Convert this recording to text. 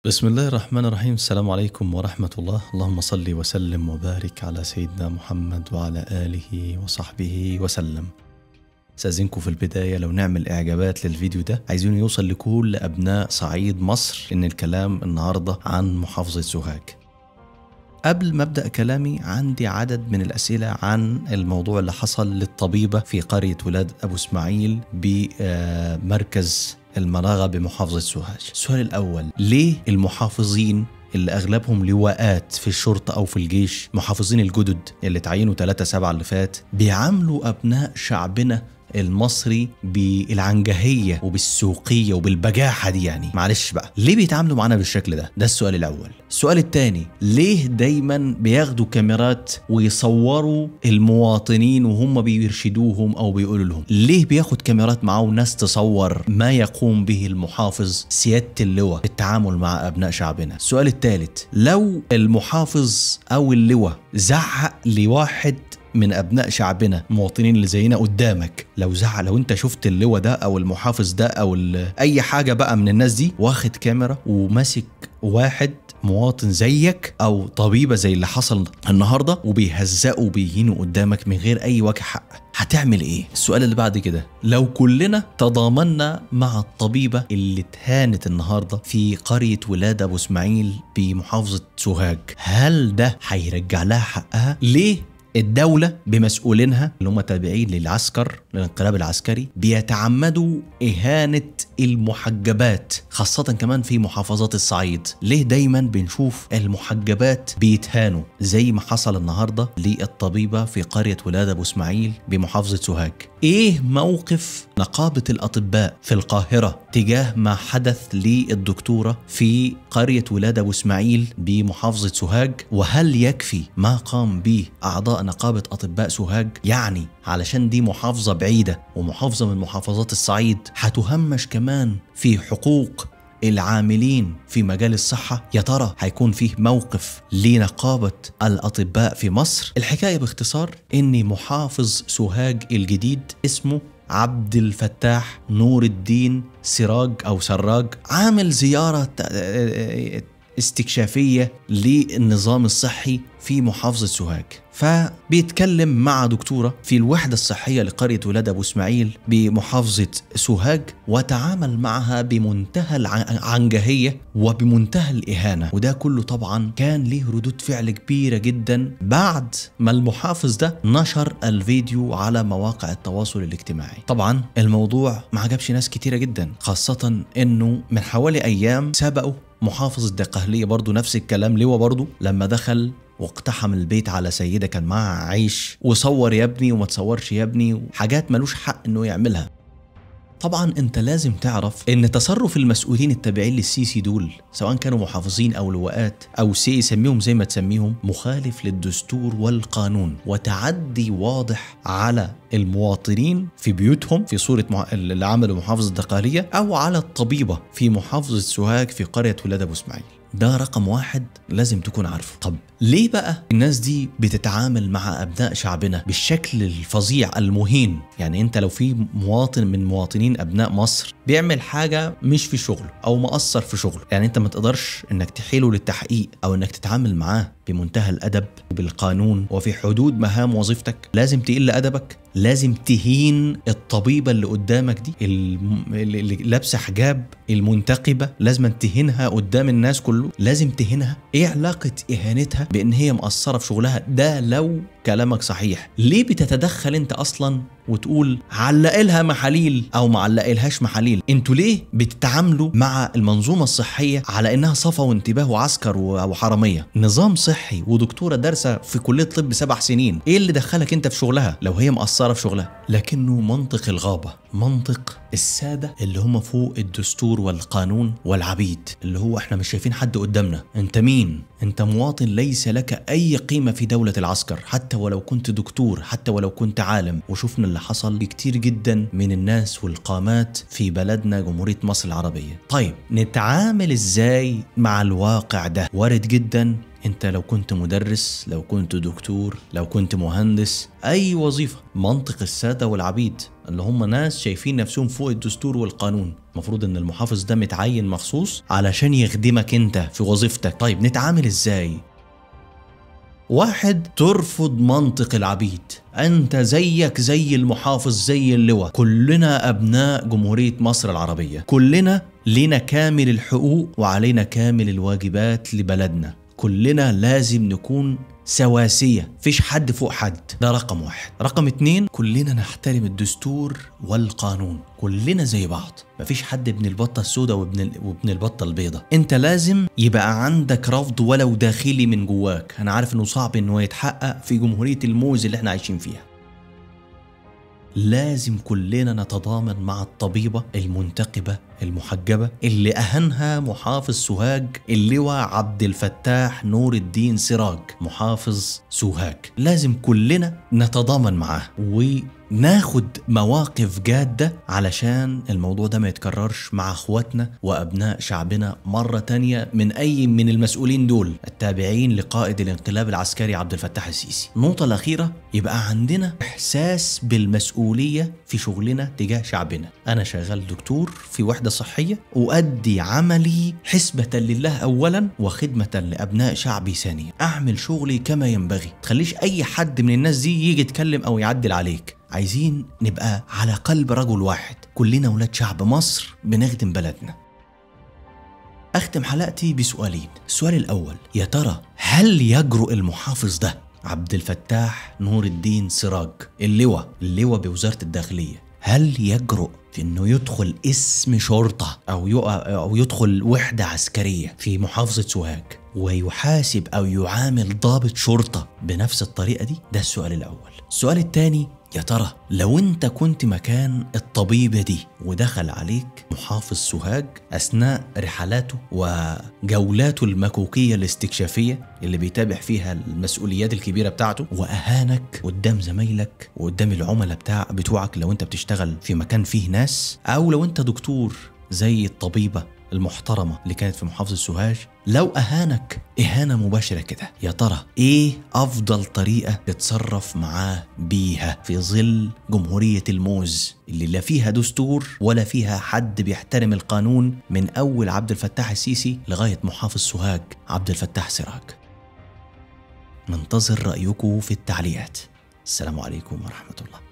بسم الله الرحمن الرحيم السلام عليكم ورحمة الله اللهم صل وسلم وبارك على سيدنا محمد وعلى آله وصحبه وسلم استاذنكم في البداية لو نعمل إعجابات للفيديو ده عايزين يوصل لكل أبناء صعيد مصر إن الكلام النهاردة عن محافظة سوهاج قبل ما ابدا كلامي عندي عدد من الاسئله عن الموضوع اللي حصل للطبيبه في قريه ولاد ابو اسماعيل بمركز المراغه بمحافظه سوهاج. السؤال الاول ليه المحافظين اللي اغلبهم لواءات في الشرطه او في الجيش محافظين الجدد اللي تعينوا 3 7 اللي فات بيعاملوا ابناء شعبنا المصري بالعنجهيه وبالسوقيه وبالبجاحه دي يعني معلش بقى ليه بيتعاملوا معانا بالشكل ده ده السؤال الاول السؤال الثاني ليه دايما بياخدوا كاميرات ويصوروا المواطنين وهم بيرشدوهم او بيقولوا لهم ليه بياخد كاميرات معاه وناس تصور ما يقوم به المحافظ سياده اللواء في التعامل مع ابناء شعبنا السؤال الثالث لو المحافظ او اللواء زعق لواحد من ابناء شعبنا المواطنين اللي زينا قدامك لو زعل لو انت شفت اللواء ده او المحافظ ده او اي حاجه بقى من الناس دي واخد كاميرا وماسك واحد مواطن زيك او طبيبه زي اللي حصل النهارده وبيهزقوا وبيهينوا قدامك من غير اي وجه حق هتعمل ايه؟ السؤال اللي بعد كده لو كلنا تضامنا مع الطبيبه اللي اتهانت النهارده في قريه ولاد ابو اسماعيل بمحافظه سوهاج هل ده هيرجع لها حقها؟ ليه الدولة بمسؤولينها اللي هم تابعين للعسكر للانقلاب العسكري بيتعمدوا إهانة المحجبات خاصة كمان في محافظات الصعيد ليه دايما بنشوف المحجبات بيتهانوا زي ما حصل النهاردة للطبيبة في قرية ولاد أبو إسماعيل بمحافظة سوهاج إيه موقف نقابة الأطباء في القاهرة تجاه ما حدث للدكتورة في قرية ولاد أبو إسماعيل بمحافظة سوهاج وهل يكفي ما قام به أعضاء نقابة أطباء سوهاج يعني علشان دي محافظة بعيدة ومحافظة من محافظات الصعيد هتهمش كمان في حقوق العاملين في مجال الصحة يا ترى هيكون فيه موقف لنقابة الأطباء في مصر الحكاية باختصار إن محافظ سوهاج الجديد اسمه عبد الفتاح نور الدين سراج أو سراج عامل زيارة استكشافية للنظام الصحي في محافظة سوهاج فبيتكلم مع دكتورة في الوحدة الصحية لقرية ولاد أبو إسماعيل بمحافظة سوهاج وتعامل معها بمنتهى العنجهية وبمنتهى الإهانة وده كله طبعا كان ليه ردود فعل كبيرة جدا بعد ما المحافظ ده نشر الفيديو على مواقع التواصل الاجتماعي طبعا الموضوع ما عجبش ناس كتيرة جدا خاصة انه من حوالي ايام سبقوا محافظ الدقهلية برضو نفس الكلام لواء برضو لما دخل واقتحم البيت على سيدة كان معاها عيش وصور يا ابني وما تصورش يا ابني وحاجات ملوش حق انه يعملها طبعا انت لازم تعرف ان تصرف المسؤولين التابعين للسيسي دول سواء كانوا محافظين او لواءات او سي سميهم زي ما تسميهم مخالف للدستور والقانون وتعدي واضح على المواطنين في بيوتهم في صورة مع... اللي عملوا محافظة الدقهلية أو على الطبيبة في محافظة سوهاج في قرية ولاد أبو إسماعيل ده رقم واحد لازم تكون عارفه طب ليه بقى الناس دي بتتعامل مع ابناء شعبنا بالشكل الفظيع المهين يعني انت لو في مواطن من مواطنين ابناء مصر بيعمل حاجه مش في شغله او مقصر في شغله يعني انت ما تقدرش انك تحيله للتحقيق او انك تتعامل معاه بمنتهى الادب وبالقانون وفي حدود مهام وظيفتك لازم تقل ادبك لازم تهين الطبيبه اللي قدامك دي اللي لابسه حجاب المنتقبه لازم تهينها قدام الناس كله لازم تهينها ايه علاقه اهانتها بان هي مقصره في شغلها ده لو كلامك صحيح ليه بتتدخل انت اصلا وتقول علق لها محاليل او ما علقلهاش محاليل انتوا ليه بتتعاملوا مع المنظومه الصحيه على انها صفا وانتباه وعسكر وحراميه نظام صحي ودكتوره دارسه في كليه طب سبع سنين ايه اللي دخلك انت في شغلها لو هي مقصره في شغلها لكنه منطق الغابه منطق الساده اللي هم فوق الدستور والقانون والعبيد اللي هو احنا مش شايفين حد قدامنا انت مين انت مواطن ليس لك اي قيمه في دوله العسكر حتى ولو كنت دكتور حتى ولو كنت عالم وشفنا اللي حصل كتير جدا من الناس والقامات في بلدنا جمهوريه مصر العربيه طيب نتعامل ازاي مع الواقع ده وارد جدا انت لو كنت مدرس لو كنت دكتور لو كنت مهندس اي وظيفه منطق الساده والعبيد اللي هم ناس شايفين نفسهم فوق الدستور والقانون المفروض ان المحافظ ده متعين مخصوص علشان يخدمك انت في وظيفتك طيب نتعامل ازاي واحد ترفض منطق العبيد انت زيك زي المحافظ زي اللواء كلنا ابناء جمهوريه مصر العربيه كلنا لنا كامل الحقوق وعلينا كامل الواجبات لبلدنا كلنا لازم نكون سواسية فيش حد فوق حد ده رقم واحد رقم اتنين كلنا نحترم الدستور والقانون كلنا زي بعض مفيش حد ابن البطة السوداء وابن, ال... وابن البطة البيضاء انت لازم يبقى عندك رفض ولو داخلي من جواك انا عارف انه صعب انه يتحقق في جمهورية الموز اللي احنا عايشين فيها لازم كلنا نتضامن مع الطبيبة المنتقبة المحجبة اللي أهنها محافظ سوهاج اللواء عبد الفتاح نور الدين سراج محافظ سوهاج لازم كلنا نتضامن معاه وناخد مواقف جادة علشان الموضوع ده ما يتكررش مع اخواتنا وابناء شعبنا مرة تانية من اي من المسؤولين دول التابعين لقائد الانقلاب العسكري عبد الفتاح السيسي النقطة الأخيرة يبقى عندنا إحساس بالمسؤولية في شغلنا تجاه شعبنا أنا شغال دكتور في وحدة صحية أؤدي عملي حسبة لله أولا وخدمة لأبناء شعبي ثانيا أعمل شغلي كما ينبغي تخليش أي حد من الناس دي يجي يتكلم أو يعدل عليك عايزين نبقى على قلب رجل واحد كلنا ولاد شعب مصر بنخدم بلدنا أختم حلقتي بسؤالين السؤال الأول يا ترى هل يجرؤ المحافظ ده عبد الفتاح نور الدين سراج اللواء اللواء بوزارة الداخلية هل يجرؤ في انه يدخل اسم شرطة او او يدخل وحدة عسكرية في محافظة سوهاج ويحاسب او يعامل ضابط شرطة بنفس الطريقة دي ده السؤال الاول السؤال الثاني يا ترى لو انت كنت مكان الطبيبة دي ودخل عليك محافظ سوهاج اثناء رحلاته وجولاته المكوكية الاستكشافية اللي بيتابع فيها المسؤوليات الكبيرة بتاعته واهانك قدام زمايلك وقدام العملاء بتاع بتوعك لو انت بتشتغل في مكان فيه ناس او لو انت دكتور زي الطبيبة المحترمة اللي كانت في محافظة سوهاج لو أهانك إهانة مباشرة كده يا ترى إيه أفضل طريقة تتصرف معاه بيها في ظل جمهورية الموز اللي لا فيها دستور ولا فيها حد بيحترم القانون من أول عبد الفتاح السيسي لغاية محافظ سوهاج عبد الفتاح سراج ننتظر رأيكم في التعليقات السلام عليكم ورحمة الله